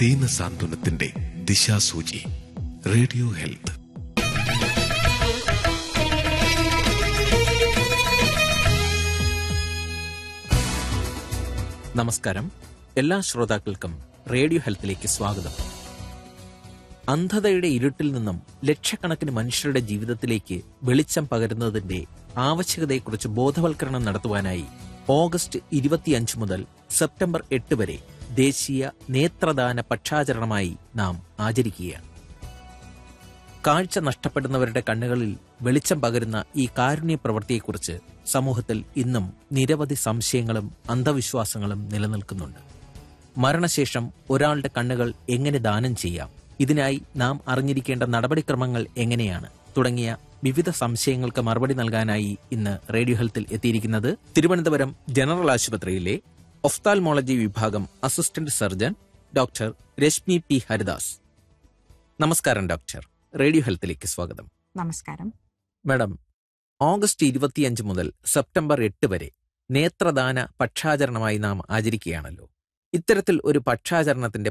ദീനസാന്ത്വനത്തിന്റെ ദിശാസൂചി radio health നമസ്കാരം എല്ലാ ശ്രോതാക്കൾക്കും റേഡിയോ ഹെൽത്തിലേക്ക് സ്വാഗതം അന്ധതയുടെ ഇരുട്ടിൽ നിന്നും ലക്ഷക്കണക്കിന് മനുഷ്യരുടെ ജീവിതത്തിലേക്ക് വെളിച്ചം പകരുന്നതിന്റെ ആവശ്യകതയെക്കുറിച്ച് ബോധവൽക്കരണം നടത്തുവാനായി ഓഗസ്റ്റ് ഇരുപത്തിയഞ്ച് മുതൽ സെപ്റ്റംബർ എട്ട് വരെ ദേശീയ നേത്രദാന പക്ഷാചരണമായി നാം ആചരിക്കുകയാണ് കാഴ്ച നഷ്ടപ്പെടുന്നവരുടെ കണ്ണുകളിൽ വെളിച്ചം പകരുന്ന ഈ കാരുണ്യ പ്രവൃത്തിയെക്കുറിച്ച് സമൂഹത്തിൽ ഇന്നും നിരവധി സംശയങ്ങളും അന്ധവിശ്വാസങ്ങളും നിലനിൽക്കുന്നുണ്ട് മരണശേഷം ഒരാളുടെ കണ്ണുകൾ എങ്ങനെ ദാനം ചെയ്യാം ഇതിനായി നാം അറിഞ്ഞിരിക്കേണ്ട നടപടിക്രമങ്ങൾ എങ്ങനെയാണ് തുടങ്ങിയ വിവിധ സംശയങ്ങൾക്ക് മറുപടി നൽകാനായി ഇന്ന് റേഡിയോ ഹെൽത്തിൽ എത്തിയിരിക്കുന്നത് തിരുവനന്തപുരം ജനറൽ ആശുപത്രിയിലെ ഒഫ്താൽമോളജി വിഭാഗം assistant surgeon doctor Rashmi P Haridas നമസ്കാരം ഡോക്ടർ റേഡിയോ ഹെൽത്തിലേക്ക് സ്വാഗതം നമസ്കാരം മാഡം ഓഗസ്റ്റ് ഇരുപത്തിയഞ്ച് മുതൽ സെപ്റ്റംബർ എട്ട് വരെ നേത്രദാന പക്ഷാചരണമായി നാം ആചരിക്കുകയാണല്ലോ ഇത്തരത്തിൽ ഒരു പക്ഷാചരണത്തിന്റെ